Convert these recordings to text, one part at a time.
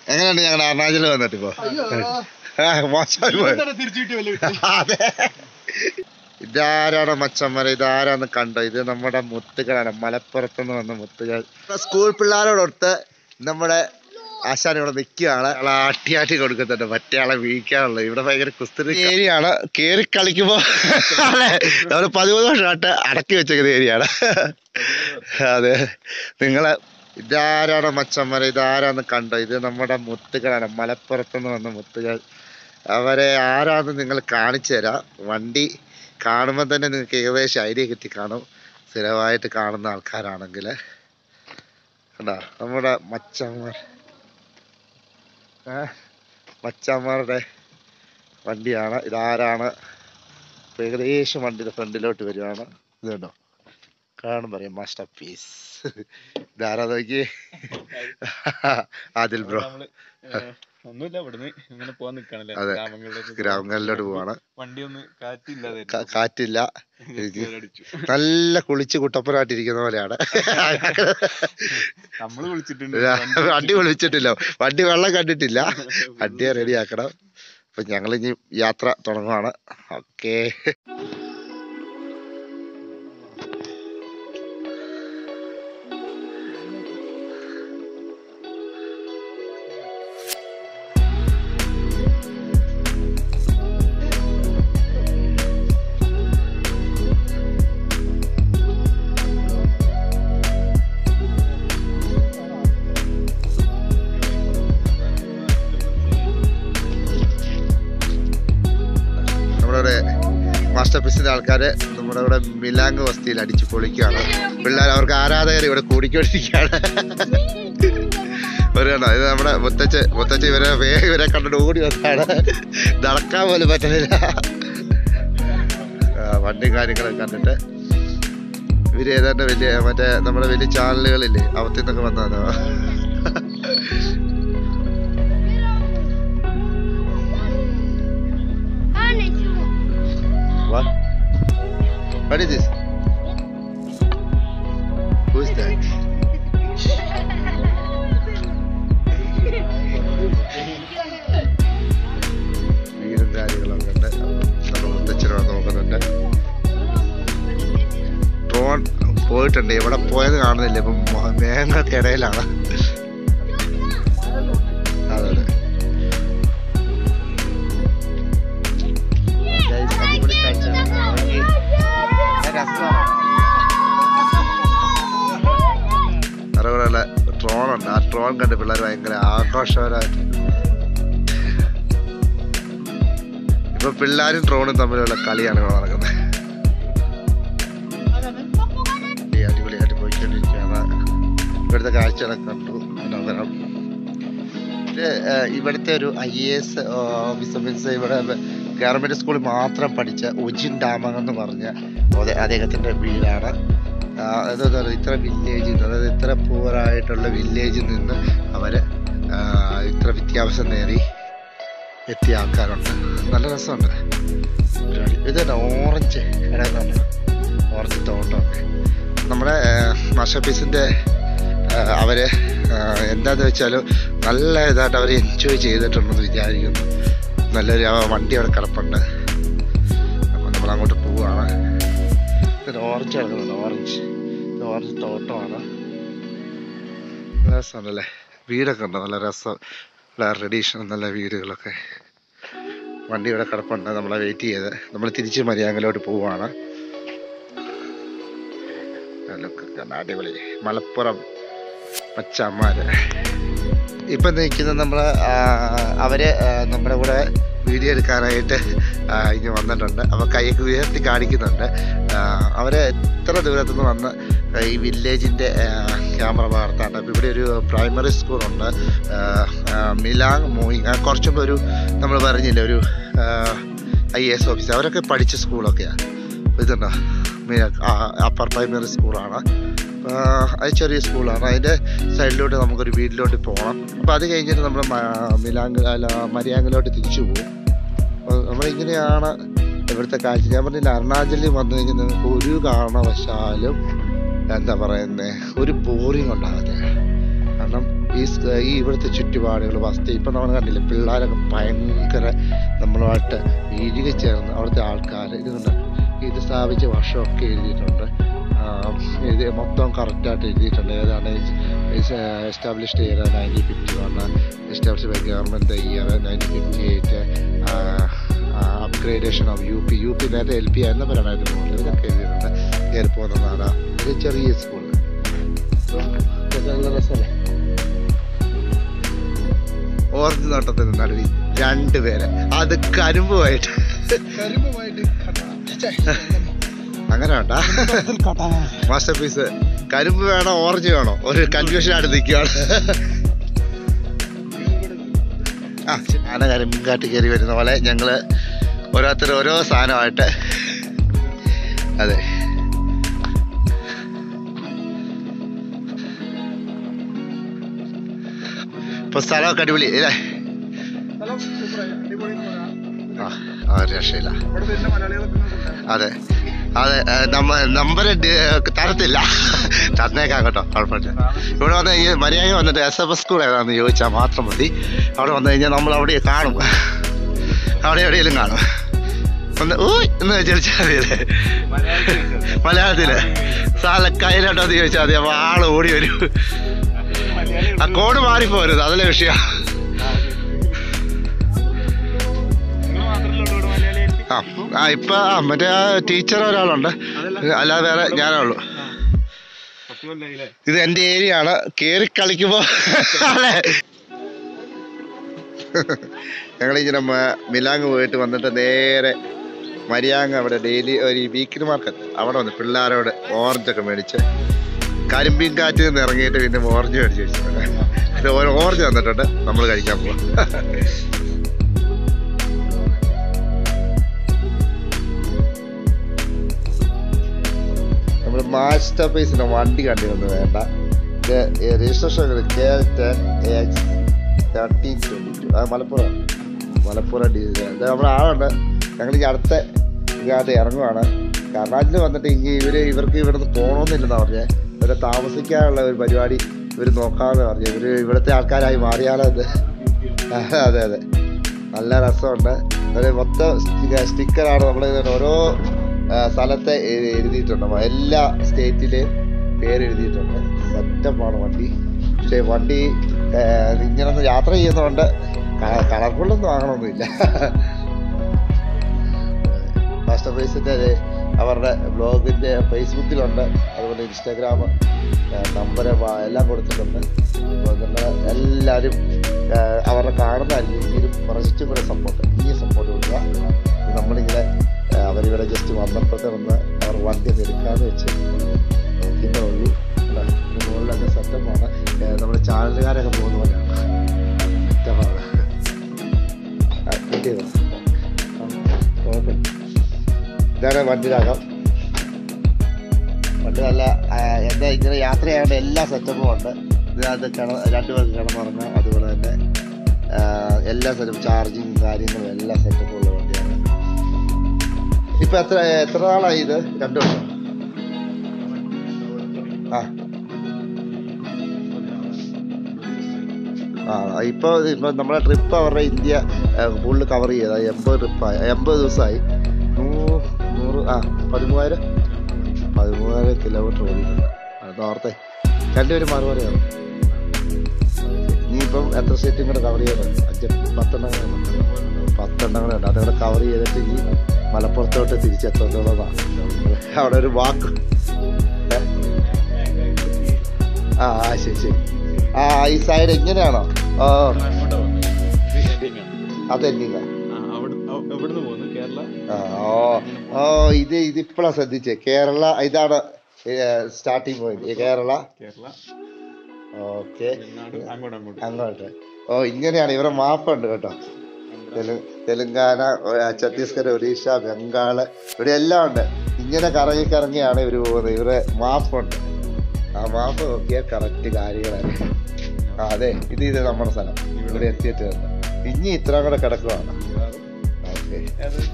എങ്ങനെയുണ്ട് ഞങ്ങളുടെ അരുണാചൽ വന്നിട്ട് ഇപ്പോ ആ, മോശമായി പോയി അതെ ഇതാരാണ് മച്ചമ്മര ഇതാരാന്ന് കണ്ടോ ഇത് നമ്മുടെ മുത്തുകളാണ് മലപ്പുറത്തുനിന്ന് വന്ന മുത്തുകൾ സ്കൂൾ പിള്ളേരോടൊത്ത് നമ്മുടെ ആശാൻ ഇവിടെ നിൽക്കുകയാണ് ആളെ ആട്ടി ആട്ടി കൊടുക്കുന്നുണ്ട് മറ്റേ ആളെ വീഴിക്കാനുള്ളത് ഇവിടെ ഭയങ്കര കുസ്തി ഏരിയയാണ് കേറി കളിക്കുമ്പോ അതെ നമ്മൾ പതിമൂന്ന് വർഷമായിട്ട് അടക്കി വെച്ചേക്കുന്ന ഏരിയയാണ് അതെ നിങ്ങളെ ഇതാരാണ് മച്ചമ്മര ഇതാരാന്ന് കണ്ടോ ഇത് നമ്മുടെ മുത്തുകളാണ് മലപ്പുറത്തുനിന്ന് വന്ന മുത്തുകൾ അവരെ ആരാന്ന് നിങ്ങൾ കാണിച്ചു തരാം വണ്ടി കാണുമ്പോൾ തന്നെ നിങ്ങൾക്ക് ഏകദേശം ഐഡിയ കിട്ടി കാണും സ്ഥിരമായിട്ട് കാണുന്ന ആൾക്കാരാണെങ്കിൽ കണ്ടോ നമ്മുടെ മച്ചന്മാർ ഏ മച്ചന്മാരുടെ വണ്ടിയാണ് ഇതാരാണ് ഇപ്പൊ ഏകദേശം വണ്ടിയുടെ ഫ്രണ്ടിലോട്ട് വരുവാണ് ഇത് കണ്ടോ കാണും പറയും മാസ്റ്റർ പീസ് ഇതാരാ നോക്കി ആദിൽ ബ്രോ ഒന്നുമില്ല ഇവിടുന്ന് ഇങ്ങനെ പോവാൻ നിക്കാണല്ലേ അതെ. ഗ്രാമങ്ങളിലേക്ക് ഗ്രാമങ്ങളിലോട്ട് പോവാണ് വണ്ടി ഒന്ന് കാറ്റില്ലാതെ കാ- കാറ്റില്ല എനിക്ക് അടിച്ചു നല്ല കുളിച്ച് കുട്ടപ്പനായിട്ടിരിക്കുന്ന പോലെയാണ് നമ്മള് വിളിച്ചിട്ടുണ്ട് വണ്ടി വിളിച്ചിട്ടില്ല വണ്ടി വെള്ളം കണ്ടിട്ടില്ല വണ്ടിയെ റെഡി ആക്കണം അപ്പൊ ഞങ്ങൾ ഇനി യാത്ര തുടങ്ങുവാണ് ഓക്കേ നമ്മുടെ ഇവിടെ മാസ്റ്റർ പീസിന്റെ ആൾക്കാര് നമ്മുടെ ഇവിടെ മിലാങ് വസ്തിയിൽ അടിച്ചു പൊളിക്കുകയാണ് പിള്ളേർ അവർക്ക് ആരാധകർ ഇവിടെ കൂടിക്കൊണ്ടിരിക്കുകയാണ് ഒരു കണ്ടോ ഇത് നമ്മുടെ മുത്തച്ഛ മുത്തച്ഛ ഇവരെ വേഗം ഇവരെ കണ്ടിട്ട് ഓടി വന്നാണ് നടക്കാൻ പോലും പറ്റുന്നില്ല ആ, വണ്ടിയും കാര്യങ്ങളൊക്കെ കണ്ടിട്ട് ഇവര് ഏതാണ്ട് വലിയ മറ്റേ നമ്മുടെ വലിയ ചാനലുകളില്ലേ അവത്തിൽ നിന്നൊക്കെ വന്നതാ What? What is this? Who is that? വീടും കാര്യങ്ങളൊക്കെ ഉണ്ട് നമ്മുടെ മുത്തച്ഛനോട് നോക്കുന്നുണ്ട് ഡ്രോൺ പോയിട്ടുണ്ട് എവിടെ പോയത് കാണുന്നില്ല ഇപ്പം മ- മേഘങ്ങൾക്കിടയിലാണ് അതെ അതെ Guys, അടിപൊളി കാഴ്ചയാണ്. നോക്കി. നല്ല രസമാണ്. നിറകുറയുള്ള ഡ്രോൺ ഉണ്ട് ആ ഡ്രോൺ കണ്ട് പിള്ളേർ ഭയങ്കര ആഘോഷകരമായിട്ട് ഇപ്പൊ പിള്ളേരും ഡ്രോണും തമ്മിലുള്ള കളിയാണ് ഇവിടെ നടക്കുന്നത് ഈ അടിപൊളിയായിട്ട് പോയിക്കൊണ്ടിരിക്കുകയാണ് ഇവിടുത്തെ കാഴ്ചകളൊക്കെ കണ്ടു മനോഹരം ഇത് ഏഹ്, ഇവിടുത്തെ ഒരു I A S officer means ഇവിടെ ഗവൺമെന്റ് സ്കൂളിൽ മാത്രം പഠിച്ച ഒജിൻ ഡാമൻ എന്ന് പറഞ്ഞ അതെ- അദ്ദേഹത്തിന്റെ വീടാണ് ആ, അതെന്ന് പറഞ്ഞാൽ ഇത്ര വില്ലേജിൽ നിന്ന് അതായത് ഇത്ര പൂറായിട്ടുള്ള വില്ലേജിൽ നിന്ന് അവര് ആ, ഇത്ര വിദ്യാഭ്യാസം നേടി എത്തിയ ആൾക്കാരുണ്ട് നല്ല രസമുണ്ട് പരിപാടി. ഇത് തന്നെ ഓറഞ്ച് ഇടയുന്നുണ്ട് ഓറഞ്ച് തോട്ടമൊക്കെ നമ്മുടെ മാഷപ്പീസിൻ്റെ അവര് ആ, എന്താന്ന് വെച്ചാൽ നല്ല ഇതായിട്ട് അവർ എൻജോയ് ചെയ്തിട്ടുണ്ടെന്ന് വിചാരിക്കുന്നു നല്ലൊരു ആ വണ്ടി അവിടെ കിടപ്പുണ്ട് അപ്പം നമ്മൾ അങ്ങോട്ട് പോവുകയാണ് ഇത് ഓറഞ്ച് കിടക്കുന്നുണ്ട് ഓറഞ്ച് ഇത് ഓറഞ്ച് തോട്ടമാണ് നല്ല രസമുണ്ടല്ലേ വീടൊക്കെ ഉണ്ടോ നല്ല രസം നല്ല ട്രഡീഷണൽ നല്ല വീടുകളൊക്കെ വണ്ടി ഇവിടെ കിടപ്പുണ്ട് നമ്മളെ വെയിറ്റ് ചെയ്ത് നമ്മൾ തിരിച്ച് മരിയാങ്കലോട്ട് പോവുകയാണ് look ഒക്കെ അടിപൊളി മലപ്പുറം പച്ചമാര് ഇപ്പൊ നിൽക്കുന്നത് നമ്മള് ആ, അവര് ആ, നമ്മുടെ കൂടെ വീഡിയോ എടുക്കാനായിട്ട് ആ, ഇങ്ങ് വന്നിട്ടുണ്ട് അപ്പൊ കൈയൊക്കെ ഉയർത്തി കാണിക്കുന്നുണ്ട് ആ, അവര് എത്ര ദൂരത്തു നിന്ന് വന്ന് ഈ വില്ലേജിന്റെ ക്യാമറ പകർത്താണ് അപ്പൊ ഇവിടെ ഒരു പ്രൈമറി സ്കൂളുണ്ട് മിലാങ് മൂയിങ് കുറച്ചും ഒരു നമ്മൾ പറഞ്ഞില്ലേ ഒരു ഐ എസ് ഓഫീസർ അവരൊക്കെ പഠിച്ച സ്കൂളൊക്കെയാണ് ഇതുണ്ടോ അപ്പർ പ്രൈമറി സ്കൂളാണ് അത് ചെറിയ സ്കൂളാണ് അതിൻ്റെ സൈഡിലോട്ട് നമുക്കൊരു വീട്ടിലോട്ട് പോകണം അപ്പോൾ അത് കഴിഞ്ഞിട്ട് നമ്മൾ മിലാങ്ക് അല്ല മരിയാങ്കിലോട്ട് തിരിച്ചു പോകും അപ്പോൾ നമ്മളിങ്ങനെയാണ് ഇവിടുത്തെ കാഴ്ച ഞാൻ പറഞ്ഞില്ല അരുണാചലിൽ വന്നു കഴിഞ്ഞാൽ നിങ്ങൾക്ക് ഒരു കാരണവശാലും എന്താ പറയുന്നത് ഒരു ബോറിങ് ഉണ്ടാകത്തില്ല കാരണം ഈ സ്- ഈ ഇവിടുത്തെ ചുറ്റുപാടുകൾ വസ്തു ഇപ്പം നമ്മൾ കണ്ടില്ലേ പിള്ളേരൊക്കെ ഭയങ്കര നമ്മളുമായിട്ട് ഇഴുകി ചേർന്ന് അവിടുത്തെ ആൾക്കാർ ഇതുകൊണ്ട് ഇത് സ്ഥാപിച്ച വർഷമൊക്കെ എഴുതിയിട്ടുണ്ട് ആ, ഇത് മൊത്തം കറക്റ്റായിട്ട് എഴുതിയിട്ടുണ്ട് ഏതാണ് established year nineteen fifty one establish by government year nineteen fifty eight upgradation of U P U P നേരത്തെ എൽ പി ആയിരുന്നു രണ്ടായിരത്തി മൂന്നിൽ ഇതൊക്കെ എഴുതിയിട്ടുണ്ട് കയറി പോകുന്ന നാടാ ഒരു ചെറിയ സ്കൂൾ നല്ല രസമല്ലേ ഓറഞ്ച് തോട്ടത്തിന് നടുവിൽ രണ്ടുപേരെ അത് കരിമ്പുമായിട്ട് അങ്ങനെ വേണ്ട മാസ്റ്റർ പീസ് കരിമ്പ് വേണോ ഓറഞ്ച് വേണോ ഒരു കൺഫ്യൂഷൻ ആയിട്ട് നിൽക്കുകയാണ് ആ ആന കരിമ്പും കാട്ടി കയറി വരുന്ന പോലെ ഞങ്ങള് ഓരോരുത്തർ ഓരോ സാധനമായിട്ട് അതെ ഇപ്പൊ സ്ഥലമൊക്കെ അടിപൊളി അല്ലേ ആ ആ ഒരു രക്ഷയില്ല അതെ അതെ ഏ, നമ്മ നമ്പർ തരത്തില്ല തന്നേക്കാം കേട്ടോ കുഴപ്പമില്ല ഇവിടെ വന്ന് ഈ മര്യാദ വന്നിട്ട് എസ് എഫ് എസ് സ്കൂൾ ഏതാണെന്ന് ചോദിച്ചാൽ മാത്രം മതി അവിടെ വന്നു കഴിഞ്ഞാൽ നമ്മൾ അവിടെ കാണും അവിടെ എവിടെയെങ്കിലും കാണും ഒന്ന് ഓ എന്ന് ചോദിച്ചാൽ മതിയല്ലേ മലയാളത്തില് സാല കയ്യിലോട്ടോ എന്ന് ചോദിച്ചാൽ മതി അപ്പൊ ആള് ഓടി വരും ആ കോഡ് മാറിപ്പോരുത് അതല്ലേ വിഷയം ആ ആ ഇപ്പൊ ആ മറ്റേ ആ ടീച്ചർ ഒരാളുണ്ട് അല്ലാതെ വേറെ ഞാനേ ഉള്ളൂ ഇത് എന്റെ ഏരിയ ആണ് കേറി കളിക്കുമ്പോ അല്ലേ ഞങ്ങളിങ്ങനെ മ- മിലാങ് പോയിട്ട് വന്നിട്ട് നേരെ മരിയാങ് അവിടെ ഡെയിലി ഒരു വീക്കിലി മാർക്കറ്റ് അവിടെ വന്ന് പിള്ളേരോട് ഓറഞ്ച് ഒക്കെ മേടിച്ച് കരിമ്പീൻ കാറ്റിൽ നിന്ന് ഇറങ്ങിയിട്ട് പിന്നെ ഓറഞ്ച് മേടിച്ച് വെച്ചിട്ടുണ്ട് ഇത് ഒരു ഓറഞ്ച് തന്നിട്ടുണ്ട് നമ്മൾ കഴിക്കാൻ പോവാം നമ്മൾ മാസ്റ്റർ പീസിന്റെ വണ്ടി കണ്ടിരുന്നു വേണ്ട ഇത് registration K L ten X thirteen twenty two അത് മലപ്പുറം മലപ്പുറം ഡീസൽ ഇത് നമ്മുടെ ആളുണ്ട് ഞങ്ങൾ ഈ അടുത്ത ഇതിനകത്ത് ഇറങ്ങുവാണ് കർണാടകയിൽ വന്നിട്ട് ഇനി ഇവര് ഇവർക്ക് ഇവിടുന്ന് പോകണമെന്നില്ലെന്നാ പറഞ്ഞത് ഇവിടെ താമസിക്കാനുള്ള ഒരു പരിപാടി ഇവർ നോക്കാമെന്ന് പറഞ്ഞു ഇവര് ഇവിടുത്തെ ആൾക്കാരായി മാറിയാലോ അത് അതെ അതെ നല്ല രസമുണ്ട് ഒരു മൊത്തം സ്റ്റിക്കറാണ് നമ്മൾ ഓരോ ആ, സ്ഥലത്തെ എ- എഴുതിയിട്ടുണ്ട് മ- എല്ലാ സ്റ്റേറ്റിലെയും പേര് എഴുതിയിട്ടുണ്ട് സെറ്റപ്പാണ് വണ്ടി പക്ഷേ വണ്ടി ആ, ഇങ്ങനൊന്ന് യാത്ര ചെയ്യുന്നതുകൊണ്ട് കളർഫുള്ളൊന്നും വാങ്ങണമെന്നില്ല മാസ്റ്റർ പ്രൈസിൻ്റെ അവരുടെ ബ്ലോഗിൻ്റെ ഫേസ്ബുക്കിലുണ്ട് അതുപോലെ ഇൻസ്റ്റാഗ്രാം നമ്പർ എല്ലാം കൊടുത്തിട്ടുണ്ട് അപ്പോൾ നിങ്ങൾ എല്ലാവരും ആ, അവരുടെ കാണുന്ന രീതിയിലും കുറച്ചും കൂടെ സപ്പോർട്ട് ഇനി സപ്പോർട്ട് കൊടുക്കുക നമ്മളിങ്ങനെ ആ, അവരിവിടെ ജസ്റ്റ് വന്നപ്പോഴത്തെ വന്ന് അവർ വണ്ടി ഒന്ന് എടുക്കാന്ന് വെച്ച് നോക്കിയേ ഉള്ളൂ കണ്ടോ? ഇതിന് മുകളിലൊക്കെ സെറ്റപ്പാണ് നമ്മുടെ ചാനലുകാരൊക്കെ പോകുന്ന പോലെയാണ് സെറ്റപ്പാണ് ആ, ഫിറ്റ് ചെയ്തോ? ആ, കുഴപ്പമില്ല. ഇതാണ് വണ്ടിയിലാകം വണ്ടി നല്ല ആ, എന്താ ഇങ്ങനെ യാത്ര ചെയ്യാനുള്ള എല്ലാ സെറ്റപ്പും ഉണ്ട് ഇതിനകത്ത് കിട രണ്ടുപേർക്ക് കിടന്നുറങ്ങാം അതുപോലെ തന്നെ ആ, എല്ലാ സെറ്റപ്പും ചാർജിങ് കാര്യങ്ങളും എല്ലാ സെറ്റപ്പും ഉള്ള വണ്ടിയാണ് ഇപ്പൊ എത്ര എത്ര നാളായി ഇത് രണ്ടു വർഷം ആ ആ ഇപ്പൊ ഇപ്പൊ നമ്മുടെ ട്രിപ്പ് അവരുടെ ഇന്ത്യ ഫുള്ള് കവർ ചെയ്ത എൺപത് ട്രിപ്പായി എൺപത് ദിവസമായി നൂ- നൂറ് ആ പതിമൂവായിരം പതിമൂവായിരം കിലോമീറ്റർ ഓടിയിട്ടുണ്ട് അത് ഓർത്തെ രണ്ടുപേരും മറുപടിയാണ് ഇനിയിപ്പം എത്ര സ്റ്റേറ്റും കൂടെ കവർ ചെയ്യണം അഞ്ച് പത്തെണ്ണം കൂടെ ഉണ്ട്. പത്തെണ്ണം കൂടെ ഉണ്ട് അതുകൂടെ കവർ ചെയ്തിട്ട് ഇനി മലപ്പുറത്തോട്ട് തിരിച്ചെത്തുന്നതാണ് അവിടെ ഒരു വാക്ക് ഏ? ആ ആ, ശരി ശരി ആ ഈ സൈഡ് എങ്ങനെയാണോ ഓ അതെന്നിങ്ങ എവിടുന്ന് പോകുന്നു കേരള ആ, ഓ ഓ ഇത് ഇതിപ്പോഴാ ശ്രദ്ധിച്ചേ കേരള ഇതാണ് starting point Kerala Kerala okay Tamil Nadu അങ്ങോട്ട് അങ്ങോട്ട് അങ്ങോട്ട് ഓ ഇങ്ങനെയാണ് ഇവരെ മാപ്പുണ്ട് കേട്ടോ തെലു- തെലുങ്കാന ഒ- ഛത്തീസ്ഗഡ് ഒറീസ ബംഗാള് ഇവിടെ എല്ലാം ഉണ്ട് ഇങ്ങനെ കറങ്ങി കറങ്ങിയാണ് ഇവര് പോകുന്നത് ഇവരെ മാപ്പുണ്ട് ആ മാപ്പ് നോക്കിയാൽ കറക്റ്റ് കാര്യങ്ങളാണ് ആ അതെ ഇത് ഇത് നമ്മുടെ സ്ഥലം ഇവിടെ എത്തിയിട്ട് ഉണ്ട്. ഇനി ഇത്ര കൂടെ കിടക്കുവാണ് ഓക്കെ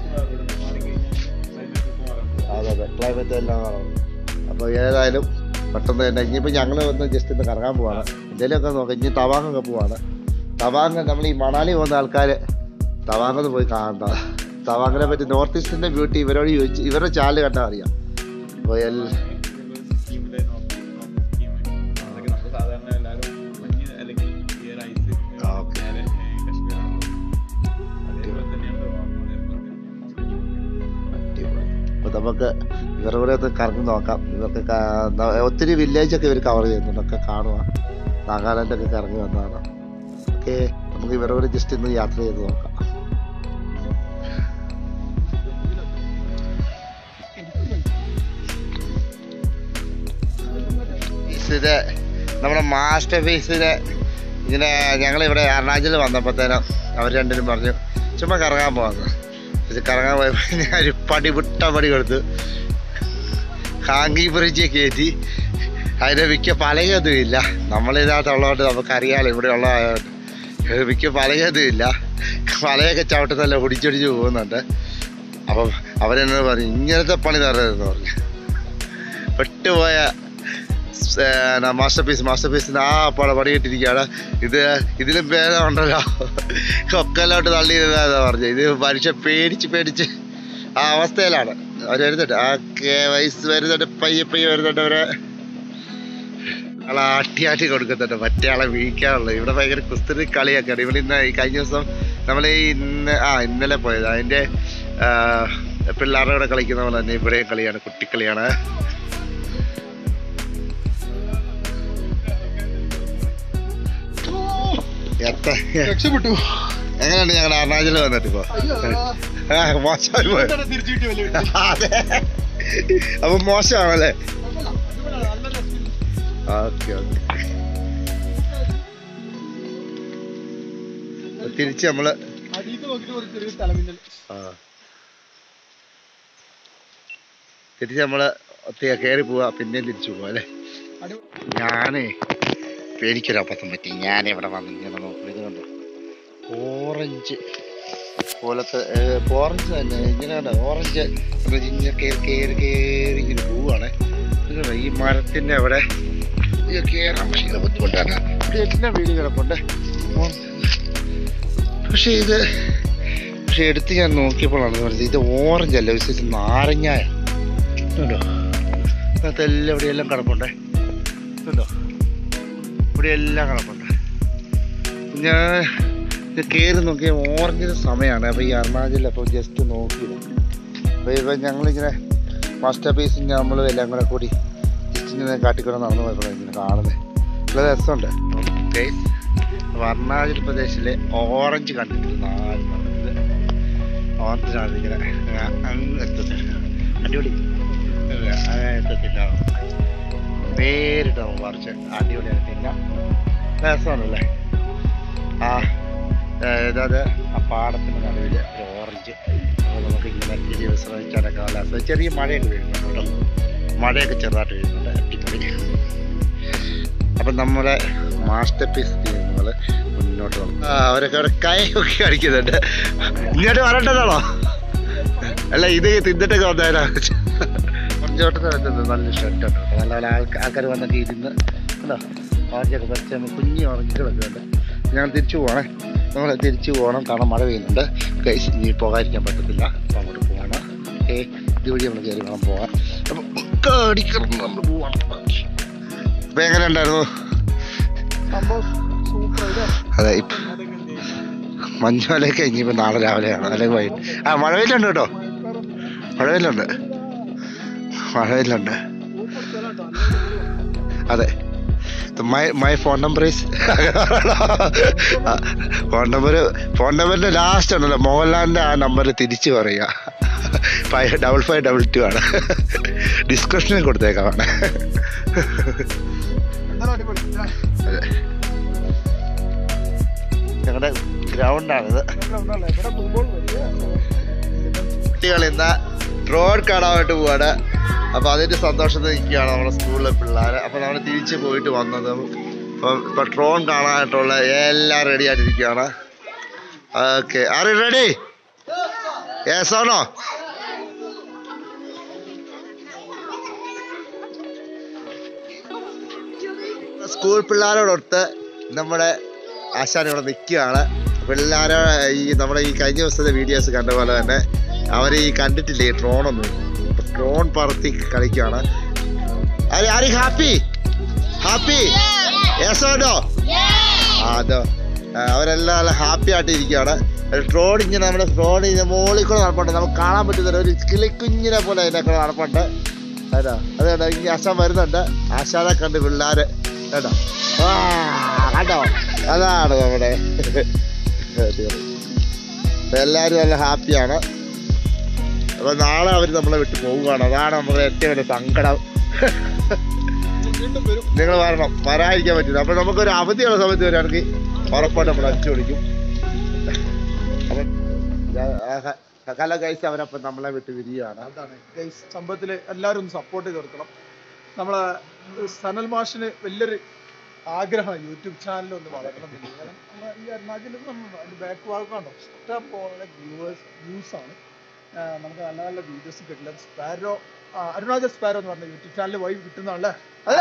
അതെ അതെ ക്ലൈമറ്റ് എല്ലാം കാണുന്നു അപ്പോൾ ഏതായാലും പെട്ടെന്ന് തന്നെ ഇനിയിപ്പോൾ ഞങ്ങൾ വന്ന് ജസ്റ്റ് ഒന്ന് കറങ്ങാൻ പോവാണ് എന്തെങ്കിലുമൊക്കെ നോക്കാം ഇനി തവാങ്ങൊക്കെ പോവാണ് തവാങ് നമ്മൾ ഈ മണാലി പോകുന്ന ആൾക്കാർ തവാങ് ഒന്ന് പോയി കാണണ്ട തവാങ്ങിനെ പറ്റി നോർത്ത് ഈസ്റ്റിൻ്റെ ബ്യൂട്ടി ഇവരോട് ചോദിച്ച് ഇവരുടെ ചാനൽ കണ്ടാൽ അറിയാം അപ്പോൾ എൽ- സ്കീമിലെ സ്കീം അതൊക്കെ നമ്മൾ സാധാരണ എല്ലാവരും മഞ്ഞ് അല്ലെങ്കിൽ ഈ ഒരു ഐസ് ആ, ഓക്കേ. നേരെ കശ്മീരാണ് അതേപോലെ തന്നെയാണ് അതേപോലെ അപ്പോൾ നമുക്ക് ഇവരുടെ കൂടെ ഒന്ന് കറങ്ങി നോക്കാം ഇവർക്ക് കാ- ന- ഒത്തിരി വില്ലേജൊക്കെ ഇവർ കവർ ചെയ്യുന്നുണ്ട് ഒക്കെ കാണുക നാഗാലാൻഡൊക്കെ കറങ്ങി വന്നതാണ് ഓക്കെ നമുക്ക് ഇവരുടെ കൂടെ ജസ്റ്റ് ഇന്ന് യാത്ര ചെയ്ത് നോക്കാം ഇത് നമ്മുടെ മാസ്റ്റർ പീസിന് ഇങ്ങനെ ഞങ്ങൾ ഇവിടെ എറണാകുളം വന്നപ്പോഴത്തേനും അവർ രണ്ടിനും പറഞ്ഞു ചുമ്മാ കറങ്ങാൻ പോകാമെന്ന് ഇത് കറങ്ങാൻ പോയപ്പോൾ ഞാൻ ഒരു പടി വിട്ട പടി കൊടുത്തു ഹാങ്കി ബ്രിഡ്ജ് കയറ്റി അതിൻ്റെ മിക്ക പലകൊന്നും ഇല്ല നമ്മളിതിനകത്തുള്ളതുകൊണ്ട് നമുക്കറിയാലോ ഇവിടെ ഉള്ളതായതുകൊണ്ട് മിക്ക പലകൊന്നും ഇല്ല പലയൊക്കെ ചവിട്ടുന്നല്ല ഒടിച്ചൊടിച്ച് പോകുന്നുണ്ട് അപ്പം അവരെന്നോട് പറഞ്ഞു ഇങ്ങനത്തെ പണി തരരുതെന്ന് പറഞ്ഞു പെട്ടുപോയ മാസ്റ്റർ പീസ് മാസ്റ്റർ പീസിന് ആ പട പണിയിട്ടിരിക്കുകയാണ് ഇത് ഇതിലും ഭേദം ഉണ്ടല്ലോ കൊക്കലോട്ട് തള്ളിയിരുന്നാ പറഞ്ഞു ഇത് മനുഷ്യൻ പേടിച്ച് പേടിച്ച് ആ അവസ്ഥയിലാണ് അവർ വരുന്നുണ്ട് ആ കെ- വയസ്സ് വരുന്നുണ്ട് പയ്യെ പയ്യെ വരുന്നുണ്ട് അവരെ ആളെ ആട്ടി ആട്ടി കൊടുക്കുന്നുണ്ട് മറ്റേ ആളെ വീഴ്ക്കാനുള്ളത് ഇവിടെ ഭയങ്കര കുസ്തി കളിയൊക്കെയാണ് ഇവിടെ ഇന്ന് ഈ കഴിഞ്ഞ ദിവസം നമ്മൾ ഈ ഇന്ന് ആ ഇന്നലെ പോയത് അതിൻ്റെ പിള്ളേരുടെ കൂടെ കളിക്കുന്ന പോലെ തന്നെ ഇവിടെയും കളിയാണ് കുട്ടിക്കളിയാണ് എത്ര രക്ഷപ്പെട്ടു എങ്ങനെയുണ്ട് ഞങ്ങൾ എറണാകുളം വന്നിട്ട് ഇപ്പോ ആ മോശമായി പോയി തിരിച്ചു കിട്ടി വലിയ അതെ അപ്പൊ മോശമാണല്ലേ ഓക്കെ ഓക്കെ തിരിച്ച് നമ്മള് അടിയിൽ നോക്കിട്ട് ഒരു ചെറിയ തലമിന്നൽ ആ തിരിച്ച് നമ്മള് ഒത്തിരി കയറി പോവാ പിന്നെയും തിരിച്ചു പോവാ അല്ലേ അടി ഞാനേ ഇപ്പൊ എനിക്കൊരു അബദ്ധം പറ്റി ഞാൻ ഇവിടെ വന്ന് ഇങ്ങനെ നോക്കുന്നത് ഇത് കണ്ടോ ഓറഞ്ച് പോലത്തെ ഏഹ്, ഓറഞ്ച് തന്നെ ഇങ്ങനെയാണ് ഓറഞ്ച് എന്ന് ഇങ്ങനെ കയറി കയറി കയറി ഇങ്ങനെ പോവാണ് ഇത് കണ്ടോ, ഈ മരത്തിന്റെ അവിടെ ഇത് കയറാൻ ഭയങ്കര ബുദ്ധിമുട്ടാണ് ഇവിടെ എല്ലാം വീട് കിടപ്പുണ്ട് ഉം. പക്ഷേ ഇത് പക്ഷെ എടുത്ത് ഞാൻ നോക്കിയപ്പോഴാണ് പറഞ്ഞത് ഇത് ഓറഞ്ച് അല്ല വിശേഷിച്ച് നാരങ്ങായ കണ്ടോ അതെല്ലാം ഇവിടെയെല്ലാം കിടപ്പുണ്ടേ കണ്ടോ ഇവിടെ എല്ലാം കിടപ്പുണ്ട് ഞാൻ ഇത് കയറി നോക്കിയ ഓറഞ്ചിന് സമയമാണ് അപ്പോൾ ഈ അരുണാചലിൽ അപ്പോൾ ജസ്റ്റ് നോക്കിയത് അപ്പോൾ ഇപ്പം ഞങ്ങളിങ്ങനെ മാസ്റ്റർ പീസ് നമ്മളും എല്ലാം കൂടെ കൂടി ജസ്റ്റ് ഇങ്ങനെ കാട്ടിക്കൂടെ നടന്നു പോയപ്പോഴാണ് ഇങ്ങനെ കാണുന്നത് നല്ല രസമുണ്ട് ഗൈസ് അപ്പോൾ അരുണാചൽ പ്രദേശിലെ ഓറഞ്ച് കണ്ടിട്ടില്ല നാല് പറഞ്ഞത് ഓറഞ്ചാണ് ഇങ്ങനെ ആ, അങ്ങ് എത്തത്തില്ല അടിപൊളി അല്ല, അങ്ങനെ എത്തത്തില്ല നേരിട്ട് നമുക്ക് പറിച്ച് അടിപൊളിയാണ് പിന്നെ രസമാണല്ലേ ആ അതായത് ആ പാടത്തിന് നടുവിൽ ഒരു ഓറഞ്ച് അപ്പോൾ നമുക്ക് ഇങ്ങനെ ഇരി വിശ്രമിക്കാനൊക്കെ നല്ല രസം. ചെറിയ മഴയൊക്കെ വീഴുന്നുണ്ട് കേട്ടോ മഴയൊക്കെ ചെറുതായിട്ട് വീഴുന്നുണ്ട് അടിപൊളി അപ്പം നമ്മുടെ മാസ്റ്റർ പീസ് ടീമുകൾ മുന്നോട്ട് പോകും ആ അവരൊക്കെ അവിടെ കൈയൊക്കെ അടിക്കുന്നുണ്ട് ഇങ്ങോട്ട് വരേണ്ടതാണോ അല്ല ഇത് തിന്നിട്ടൊക്കെ വന്നേരാ കുറച്ചോട്ടത്തെ വെച്ചത് നല്ല ഷർട്ടുണ്ട് കേട്ടോ നല്ല നല്ല ആൾക്കാർ ആൾക്കാർ വന്നൊക്കെ ഇരുന്ന് കണ്ടോ ഓറഞ്ചൊക്കെ പറിച്ച് നമ്മൾ കുഞ്ഞി ഓറഞ്ചുകളൊക്കെ ഉണ്ട് ഞങ്ങൾ തിരിച്ചു പോകണേ നമ്മൾ തിരിച്ചു പോകണം കാരണം മഴ പെയ്യുന്നുണ്ട് കൈസ് ഇനി പോകാതിരിക്കാൻ പറ്റത്തില്ല അപ്പം അങ്ങോട്ട് പോകണം ഓക്കെ ഇതുവഴി നമ്മൾ കയറി വേണം പോകാൻ അപ്പം കാടിക്കണം നമ്മൾ പോവാണ് അപ്പം എങ്ങനെ ഉണ്ടായിരുന്നു സംഭവം സൂപ്പർ അല്ലേ അതെ ഇപ്പം മഞ്ഞുമലയൊക്കെ ഇനിയിപ്പോൾ നാളെ രാവിലെയാണ് അല്ലെങ്കിൽ വൈകിട്ട് ആ മഴവില്ലുണ്ട് കേട്ടോ മഴവില്ലുണ്ട് മഴവില്ലുണ്ട് സൂപ്പർ സ്ഥലം അതെ my my phone number is phone number phone നമ്പറിന്റെ ലാസ്റ്റ് ഉണ്ടല്ലോ മോഹൻലാലിന്റെ ആ നമ്പർ തിരിച്ചു പറയുക five double five double two ആണ് ഡിസ്ക്രിപ്ഷനിൽ കൊടുത്തേക്കാണ് എന്തായാലും അടിപൊളി ഇല്ലേ? അതെ ഞങ്ങളുടെ ഗ്രൗണ്ടാണിത് ഇവിടെ ഉണ്ടല്ലേ? ഇവിടെ ഫുട്ബോൾ വലിയ കുട്ടികൾ ഇന്ന് റോഡ് കാണാനായിട്ട് പോവാണ് അപ്പോൾ അതിൻ്റെ സന്തോഷത്തിൽ നിൽക്കുകയാണ് നമ്മുടെ സ്കൂളിലെ പിള്ളേർ അപ്പോൾ നമ്മൾ തിരിച്ച് പോയിട്ട് വന്നത് അപ്പം ഇപ്പോൾ ട്രോൺ കാണാനായിട്ടുള്ള എല്ലാം റെഡി ആയിട്ടിരിക്കുകയാണ് ഓക്കെ ആര് റെഡി യെസ് ആണോ സ്കൂൾ പിള്ളേരോടൊത്ത് നമ്മുടെ ആശാൻ ഇവിടെ നിൽക്കുകയാണ് പിള്ളേരെ ഈ നമ്മുടെ ഈ കഴിഞ്ഞ ദിവസത്തെ വീഡിയോസ് കണ്ട പോലെ തന്നെ അവർ ഈ കണ്ടിട്ടില്ലേ ഈ ഡ്രോണൊന്നും ഡ്രോൺ പറത്തി കളിക്കുകയാണ് ആരി ഹാപ്പി ഹാപ്പി യെസോണ്ടോ അതോ അവരെല്ലാം നല്ല ഹാപ്പി ആയിട്ട് ഇരിക്കുകയാണ് ഡ്രോൺ ഇങ്ങനെ നമ്മുടെ ഡ്രോൺ ഇതിന്റെ മുകളിൽ കൂടെ നടപ്പുണ്ട് നമുക്ക് കാണാൻ പറ്റുന്നില്ല ഒരു കിളിക്കുഞ്ഞിനെ പോലെ അതിനെ കൂടെ നടപ്പുണ്ട് കേട്ടോ അത് കേട്ടോ ഇനി ആശാൻ വരുന്നുണ്ട് ആശാനെ കണ്ട് പിള്ളേര് കേട്ടോ ആ കണ്ടോ അതാണ് നമ്മുടെ അടിപൊളി. അപ്പൊ എല്ലാവരും നല്ല ഹാപ്പിയാണ് അപ്പൊ നാളെ അവർ നമ്മളെ വിട്ട് പോവുകയാണ് അതാണ് നമ്മുടെ ഏറ്റവും വലിയ സങ്കടം വീണ്ടും വരും നിങ്ങൾ വരണം വരാതിരിക്കാൻ പറ്റില്ല അപ്പൊ നമുക്കൊരു അവധിയുള്ള സമയത്ത് വരികയാണെങ്കിൽ ഉറപ്പായിട്ട് നമ്മൾ അടിച്ചു വിളിക്കും അപ്പൊ കല കഴിച്ച് അവരപ്പം നമ്മളെ വിട്ട് വിരികയാണ് അതാണ് ഗൈസ് സംഭവത്തിൽ എല്ലാവരും ഒന്ന് സപ്പോർട്ട് ചെയ്ത് കൊടുക്കണം നമ്മളെ സനൽ മാഷിന് വലിയൊരു ആഗ്രഹമാണ് യൂട്യൂബ് ചാനൽ ഒന്ന് വളരണം എന്നുള്ളത്. കാരണം നമ്മളെ ഈ അരുണാചലിൽ നമ്മൾ ബാക്ക് ഭാഗമാണോ ഇഷ്ടം പോലെ വ്യൂവേഴ്സ് വ്യൂസ് ആണ് ആ, നമുക്ക് നല്ല നല്ല വീഡിയോസ് കിട്ടില്ല സ്പാരോ അരുണാചൽ സ്പാരോ എന്ന് പറഞ്ഞ യൂട്യൂബ് ചാനൽ വഴി കിട്ടുന്നതാണല്ലേ അതെ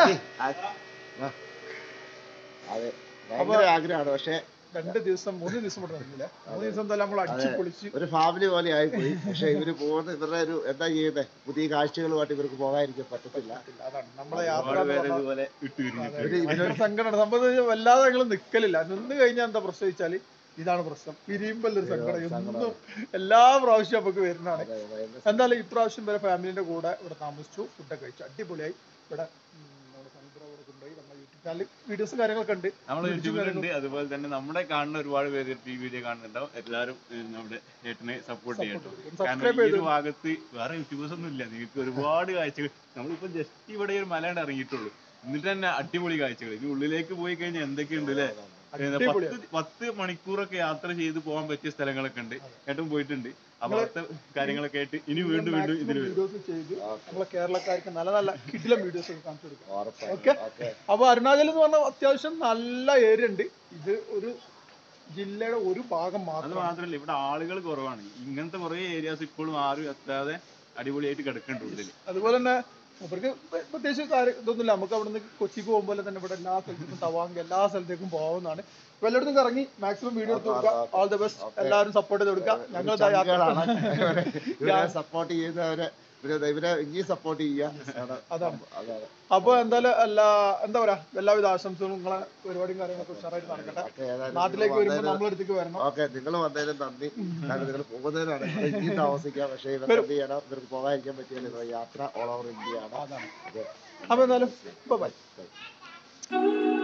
അതെ ഭയങ്കര ആഗ്രഹമാണ് പക്ഷെ രണ്ട് ദിവസം മൂന്ന് ദിവസം ഇവിടെ നിന്നില്ല മൂന്ന് ദിവസം എന്തായാലും നമ്മൾ അടിച്ചു പൊളിച്ച് ഒരു ഫാമിലി പോലെ ആയിപ്പോയി പക്ഷെ ഇവര് പോകുന്ന ഇവരുടെ ഒരു എന്താ ചെയ്യുന്നത് പുതിയ കാഴ്ചകളുമായിട്ട് ഇവർക്ക് പോകാതിരിക്കാൻ പറ്റത്തില്ല അതാണ് നമ്മളെ യാത്ര ഒരുപാട് എന്ന് പേര് പറഞ്ഞാൽ ഇതുപോലെ ഇട്ടുപിരിഞ്ഞു അതെ, ഭയങ്കര സങ്കടമാണ് സംഭവം വല്ലാതെ ഞങ്ങൾ നിക്കലില്ല നിന്ന് കഴിഞ്ഞാൽ എന്താ പ്രശ്നം വെച്ചാല് ഇതാണ് പ്രശ്നം പിരിയുമ്പോഴൊരു സങ്കടം എന്നും എല്ലാ പ്രാവശ്യവും നമുക്ക് വരുന്നതാണ് അതെ, ഭയങ്കര എന്തായാലും ഇപ്രാവശ്യം വരെ ഫാമിലിന്റെ കൂടെ ഇവിടെ താമസിച്ചു ഫുഡൊക്കെ കഴിച്ചു അടിപൊളിയായി ഇവിടെ ഉം, നമ്മുടെ സമുദ്രം ഇവിടെ കൊണ്ടുപോയി നമ്മുടെ യൂട്യൂബ് ചാനൽ വീഡിയോസും കാര്യങ്ങളൊക്കെ ഉണ്ട് നമ്മളെ യൂട്യൂബിലുണ്ട് അതുപോലെ തന്നെ നമ്മുടെ കാണുന്ന ഒരുപാട് പേര് ഈ വീഡിയോ കാണുന്നുണ്ടാവും എല്ലാവരും ഏഹ്, നമ്മുടെ ചേട്ടനെ സപ്പോർട്ട് ചെയ്യട്ടോ കാരണം സബ്സ്ക്രൈബ് ഈ ചെയ്തു ഒരു ഭാഗത്ത് വേറെ യൂട്യൂബേഴ്സ് ഒന്നും ഇല്ല നിങ്ങൾക്ക് ഒരുപാട് കാഴ്ചകൾ നമ്മളിപ്പോ ജസ്റ്റ് ഇവിടെ ഒരു മലയാണ് ഇറങ്ങിയിട്ടുള്ളൂ എന്നിട്ട് തന്നെ അടിപൊളി കാഴ്ചകൾ ഇനി ഉള്ളിലേക്ക് പോയി കഴിഞ്ഞാൽ എന്തൊക്കെയുണ്ട് അല്ലേ ഏഹ്, അടിപൊളിയാ. പത്ത് പത്ത് മണിക്കൂറൊക്കെ യാത്ര ചെയ്ത് പോകാൻ പറ്റിയ സ്ഥലങ്ങളൊക്കെ ഉണ്ട് ഏട്ടൻ പോയിട്ടുണ്ട് അപ്പൊ അവിടുത്തെ കാര്യങ്ങളൊക്കെ ആയിട്ട് ഇനി വീണ്ടും വീണ്ടും ഇതിൽ വരും വീഡിയോസ് ചെയ്ത് നമ്മളെ കേരളക്കാർക്ക് നല്ല നല്ല കിടിലം വീഡിയോസ് ഒക്കെ കാണിച്ചു കൊടുക്കാം ഉറപ്പായിട്ടും. Okay okay. അപ്പൊ അരുണാചൽ എന്ന് പറഞ്ഞാൽ അത്യാവശ്യം നല്ല ഏരിയ ഉണ്ട് ഇത് ഒരു ജില്ലയുടെ ഒരു ഭാഗം അത് മാത്രം മാത്രല്ല ഇവിടെ ആളുകൾ കുറവാണ് ഇങ്ങനത്തെ കുറെ ഏരിയാസ് ഇപ്പോഴും ആരും എത്താതെ അടിപൊളിയായിട്ട് കിടക്കുന്നുണ്ട് ഉള്ളിൽ അതുപോലെ തന്നെ അവർക്ക് പ്രത്യേകിച്ച് കാര്യം ഇതൊന്നുമില്ല നമുക്ക് അവിടെ നിന്ന് കൊച്ചിക്ക് പോകുമ്പോൾ തന്നെ ഇവിടെ എല്ലാ സ്ഥലത്തേക്കും തവാങ്ക് എല്ലാ സ്ഥലത്തേക്കും പോകുന്നതാണ് അപ്പൊ എല്ലായിടത്തും ഇറങ്ങി മാക്സിമം വീഡിയോ എടുത്ത് കൊടുക്കുക ഓൾ ദ ബെസ്റ്റ് എല്ലാവരും സപ്പോർട്ട് ചെയ്ത് കൊടുക്കുക ഞങ്ങൾ ഇതാ യാത്ര ചങ്കുകളാണ്. ഇവരെ സപ്പോർട്ട് ചെയ്യുന്നവരെ ഇവരെ ഇവരെ ഇനി സപ്പോർട്ട് ചെയ്യുക അതാണ് അതാണ് അതാണ് അപ്പൊ എന്തായാലും എല്ലാ എന്താ പറയാ എല്ലാവിധ ആശംസകളും നിങ്ങളെ പരിപാടിയും കാര്യങ്ങളൊക്കെ ഉഷാറായിട്ട് നടക്കട്ടെ ഓക്കെ, ഏതായാലും നാട്ടിലേക്ക് നിങ്ങൾ വരുമ്പോൾ വന്നതിന് നമ്മളെ അടുത്തേക്ക് വരണം ഓക്കെ നിങ്ങൾ വന്നതിനും നന്ദി കാരണം നിങ്ങൾ പോകുന്നതിനാണ് ഇവിടെ ഇനി താമസിക്കാം പക്ഷേ ഇവർക്ക് എന്ത് ചെയ്യണം ഇവർക്ക് പോകാതിരിക്കാൻ പറ്റില്ല നിങ്ങളുടെ യാത്ര ഓൾ ഓവർ ഇന്ത്യ ആണ് അതാണ് അതെ അപ്പൊ എന്തായാലും ബൈ Bye.